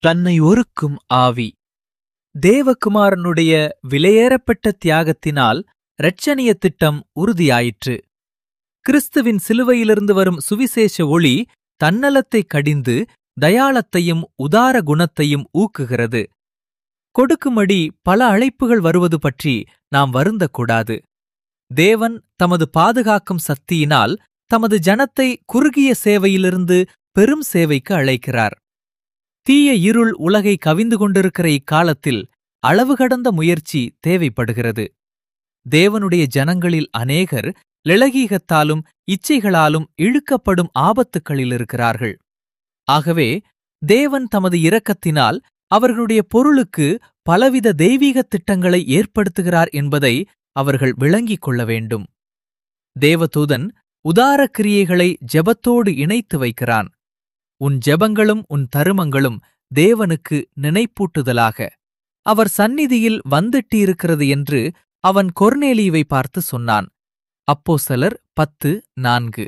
தன்னை ஒருக்கும் ஆவி தேவகுமாரனுடைய விலையேறப்பட்ட தியாகத்தினால் இரட்சணிய திட்டம் உறுதியாயிற்று கிறிஸ்துவின் சிலுவையிலிருந்து வரும் சுவிசேஷ ஒளி தன்னலத்தை கடிந்து தயாளத்தையும் உதார குணத்தையும் ஊக்குகிறது கொடுக்கும்படி பல அழைப்புகள் வருவது பற்றி நாம் வருந்தக்கூடாது தேவன் தமது பாதுகாக்கும் சக்தியினால் தமது ஜனத்தை குறுகிய சேவையிலிருந்து பெரும் சேவைக்கு அழைக்கிறார் தீய இருள் உலகை கவிந்து கொண்டிருக்கிற இக்காலத்தில் அளவு கடந்த முயற்சி தேவைப்படுகிறது தேவனுடைய ஜனங்களில் அநேகர் லெளகீகத்தாலும் இச்சைகளாலும் இழுக்கப்படும் ஆபத்துக்களில் இருக்கிறார்கள் ஆகவே தேவன் தமது இரக்கத்தினால் அவர்களுடைய பொருளுக்கு பலவித தெய்வீக திட்டங்களை ஏற்படுத்துகிறார் என்பதை அவர்கள் விளங்கிக் கொள்ள வேண்டும் தேவதூதன் உதார கிரியைகளை ஜெபத்தோடு இணைத்து வைக்கிறான் உன் ஜெபங்களும் உன் தருமங்களும் தேவனுக்கு நினைப்பூட்டுதலாக அவர் சந்நிதியில் வந்திட்டிருக்கிறது என்று அவன் கொர்நேலியுவை பார்த்து சொன்னான் அப்போஸ்தலர் பத்து நான்கு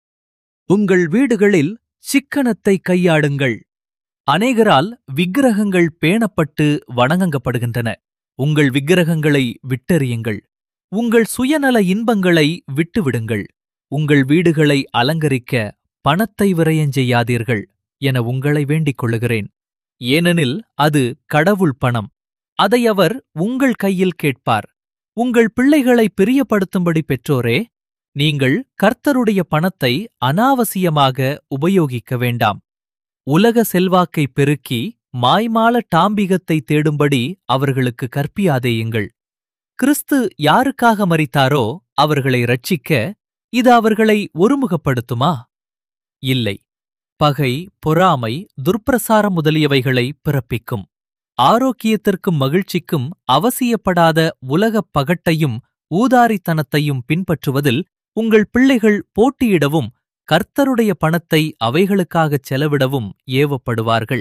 உங்கள் வீடுகளில் சிக்கனத்தை கையாடுங்கள் அநேகரால் விக்கிரகங்கள் பேணப்பட்டு வணங்கப்படுகின்றன உங்கள் விக்கிரகங்களை விட்டெறியுங்கள் உங்கள் சுயநல இன்பங்களை விட்டுவிடுங்கள் உங்கள் வீடுகளை அலங்கரிக்க பணத்தை விரயஞ்செய்யாதீர்கள் என உங்களை வேண்டிக் கொள்ளுகிறேன் ஏனெனில் அது கடவுள் பணம் அதை அவர் உங்கள் கையில் கேட்பார் உங்கள் பிள்ளைகளை பிரியப்படுத்தும்படி பெற்றோரே நீங்கள் கர்த்தருடைய பணத்தை அனாவசியமாக உபயோகிக்க வேண்டாம் உலக செல்வாக்கை பெருக்கி மாய்மால டாம்பிகத்தை தேடும்படி அவர்களுக்கு கற்பியாதேயுங்கள் கிறிஸ்து யாருக்காக மரித்தாரோ அவர்களை ரட்சிக்க இது அவர்களை ஒருமுகப்படுத்துமா இல்லை பகை பொறாமை துர்ப்பிரசாரம் முதலியவைகளை பிறப்பிக்கும் ஆரோக்கியத்திற்கும் மகிழ்ச்சிக்கும் அவசியப்படாத உலகப் பகட்டையும் ஊதாரித்தனத்தையும் பின்பற்றுவதில் உங்கள் பிள்ளைகள் போட்டியிடவும் கர்த்தருடைய பணத்தை அவைகளுக்காகச் செலவிடவும் ஏவப்படுவார்கள்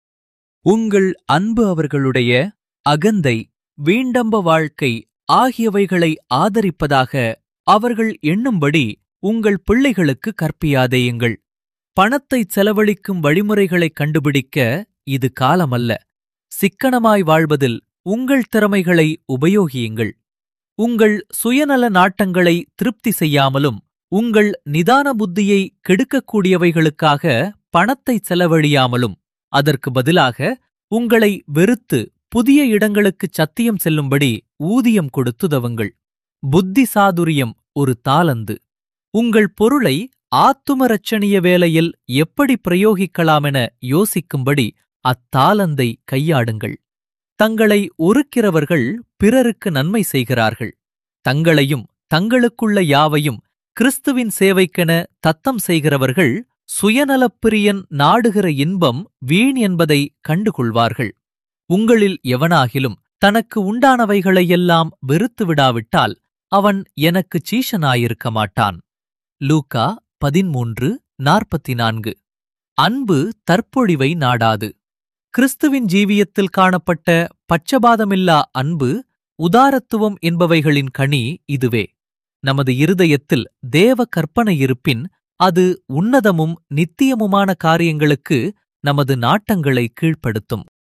உங்கள் அன்பு அவர்களுடைய அகந்தை வீண்டம்ப வாழ்க்கை ஆகியவைகளை ஆதரிப்பதாக அவர்கள் எண்ணும்படி உங்கள் பிள்ளைகளுக்கு கற்பியாதேயுங்கள் பணத்தை செலவழிக்கும் வழிமுறைகளைக் கண்டுபிடிக்க இது காலமல்ல சிக்கனமாய் வாழ்வதில் உங்கள் திறமைகளை உபயோகியுங்கள் உங்கள் சுயநல நாட்டங்களை திருப்தி செய்யாமலும் உங்கள் நிதான புத்தியை கெடுக்கக்கூடியவைகளுக்காக பணத்தை செலவழியாமலும் அதற்கு பதிலாக உங்களை வெறுத்து புதிய இடங்களுக்குச் சத்தியம் செல்லும்படி ஊதியம் கொடுத்துதவுங்கள் புத்தி சாதுரியம் ஒரு தாளந்து உங்கள் பொருளை ஆத்தும ரட்சணிய வேலையில் எப்படி பிரயோகிக்கலாமென யோசிக்கும்படி அத்தாளந்தை கையாடுங்கள் தங்களை ஒருக்கிறவர்கள் பிறருக்கு நன்மை செய்கிறார்கள் தங்களையும் தங்களுக்குள்ள யாவையும் கிறிஸ்துவின் சேவைக்கென தத்தம் செய்கிறவர்கள் சுயநலப்பிரியன் நாடுகிற இன்பம் வீண் என்பதை கண்டுகொள்வார்கள் உங்களில் எவனாகிலும் தனக்கு உண்டானவைகளையெல்லாம் வெறுத்து விடாவிட்டால் அவன் எனக்குச் சீஷனாயிருக்க மாட்டான் லூக்கா பதிமூன்று நாற்பத்தி நான்கு அன்பு தற்பொழிவை நாடாது கிறிஸ்துவின் ஜீவியத்தில் காணப்பட்ட பட்சபாதமில்லா அன்பு உதாரத்துவம் என்பவைகளின் கனி இதுவே நமது இருதயத்தில் தேவ கற்பனை இருப்பின் அது உன்னதமும் நித்தியமுமான காரியங்களுக்கு நமது நாட்டங்களை கீழ்ப்படுத்தும்